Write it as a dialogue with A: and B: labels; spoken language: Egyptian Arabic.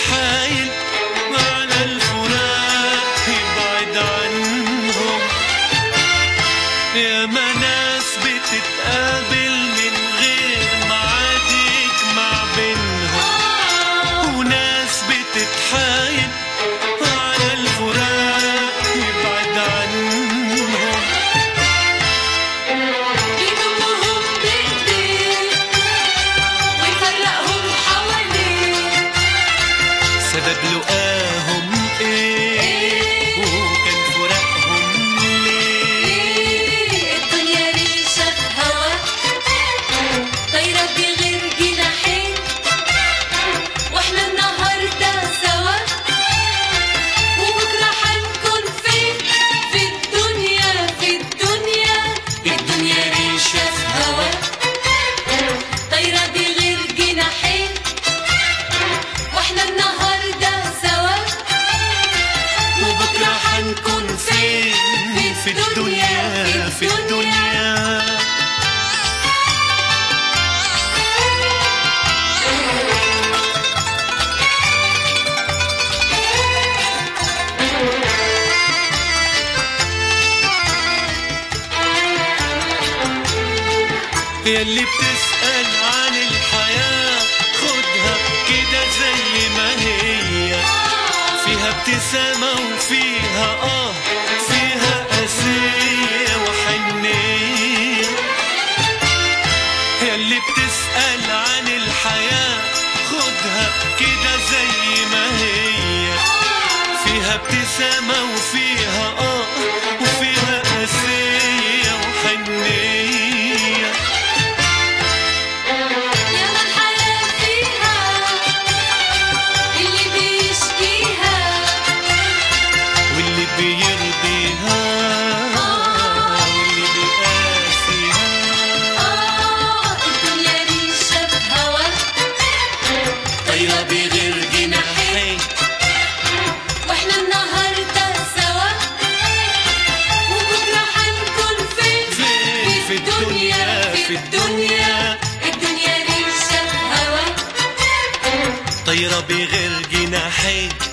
A: بتتحايل على الفراق يبعد عنهم يا ما ناس بتتقابل من غير ميعاد يجمع بينهم وناس بتتحايل على الفراق يبعد عنهم
B: يضمهم بايديه ويفرقهم حواليه
A: سبب لقاهم ايه وكان فراقهم ليه
B: الدنيا ريشة في هوا طايرة بغير جناحين واحنا النهاردة سوا وبكرة حنكون فين في الدنيا في الدنيا الدنيا ريشة في هوا طايرة بغير جناحين واحنا النهاردة سوا
A: وبكرة حنكون فين في الدنيا في الدنيا يلي بتسأل عن الحياة خدها كده زي ما هي فيها ابتسامة وفيها آه فيها قاسية وحنية يلي بتسأل عن الحياة خدها كده زي ما هي فيها ابتسامة وفيها آه وفيها قاسية وحنية
B: ياما الحياة فيها اللي بيشكيها
A: واللي بيرضيها واللي بيقاسيها
B: آه الدنيا ريشة في هوا
A: طايرة بغير جناحين
B: واحنا النهاردة سوا وبكرة حنكون فين
A: فين في الدنيا في الدنيا
B: الدنيا ريشة في هوا
A: طايرة بغير جناحين